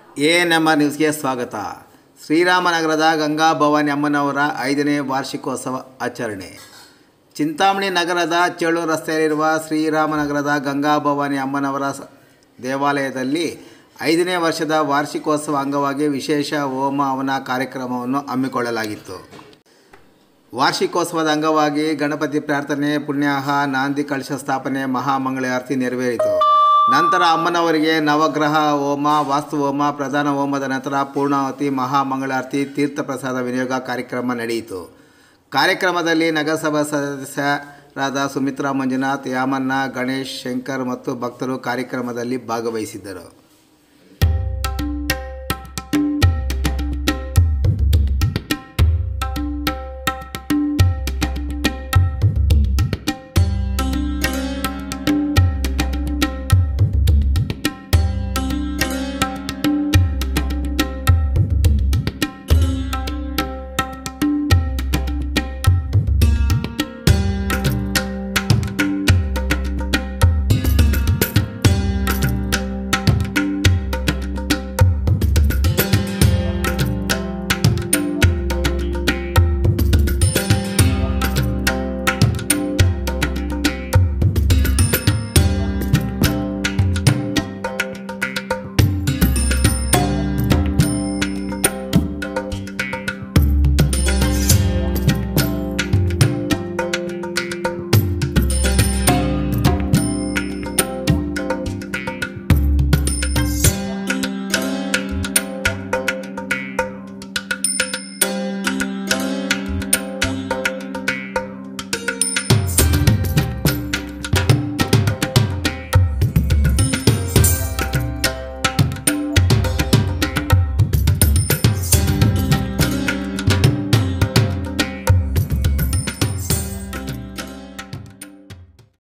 A ನಮ್ಮ ನ್ಯೂಸ್ಗೆ ಸ್ವಾಗತ ಶ್ರೀರಾಮನಗರದ ಗಂಗಾ ಭವಾನಿ ಅಮ್ಮನವರ ಐದನೇ ವಾರ್ಷಿಕೋತ್ಸವ ಆಚರಣೆ ಚಿಂತಾಮಣಿ ನಗರದ ಚೇಳು ರಸ್ತೆಯಲ್ಲಿರುವ ಶ್ರೀರಾಮನಗರದ ಗಂಗಾ ಭವಾನಿ ಅಮ್ಮನವರ ಸ- ದೇವಾಲಯದಲ್ಲಿ ಐದನೇ ವರ್ಷದ ವಾರ್ಷಿಕೋತ್ಸವ ಅಂಗವಾಗಿ ವಿಶೇಷ ಹೋಮ ಹವನ ಕಾರ್ಯಕ್ರಮವನ್ನು ಹಮ್ಮಿಕೊಳ್ಳಲಾಗಿತ್ತು ವಾರ್ಷಿಕೋತ್ಸವದ ಅಂಗವಾಗಿ ಗಣಪತಿ ಪ್ರಾರ್ಥನೆ ಪುಣ್ಯಾಹ ನಾಂದಿ ಕಳಶ ಸ್ಥಾಪನೆ ಮಹಾಮಂಗಳಾರತಿ ನೆರವೇರಿತು ನಂತರ ಅಮ್ಮನವರಿಗೆ ನವಗ್ರಹ ಹೋಮ ವಾಸ್ತು ಹೋಮ ಪ್ರಧಾನ ಹೋಮದ ನಂತರ ಪೂರ್ಣಾವತಿ ಮಹಾಮಂಗಳಾರತಿ ತೀರ್ಥ ಪ್ರಸಾದ ವಿನಿಯೋಗ ಕಾರ್ಯಕ್ರಮ ನಡೆಯಿತು ಕಾರ್ಯಕ್ರಮದಲ್ಲಿ ನಗರಸಭಾ ಸದಸ್ಯರಾದ ಸುಮಿತ್ರಾ ಮಂಜುನಾಥ್ ಯಾಮಣ್ಣ ಗಣೇಶ್ ಶಂಕರ್ ಮತ್ತು ಭಕ್ತರು ಕಾರ್ಯಕ್ರಮದಲ್ಲಿ ಭಾಗವಹಿಸಿದ್ದರು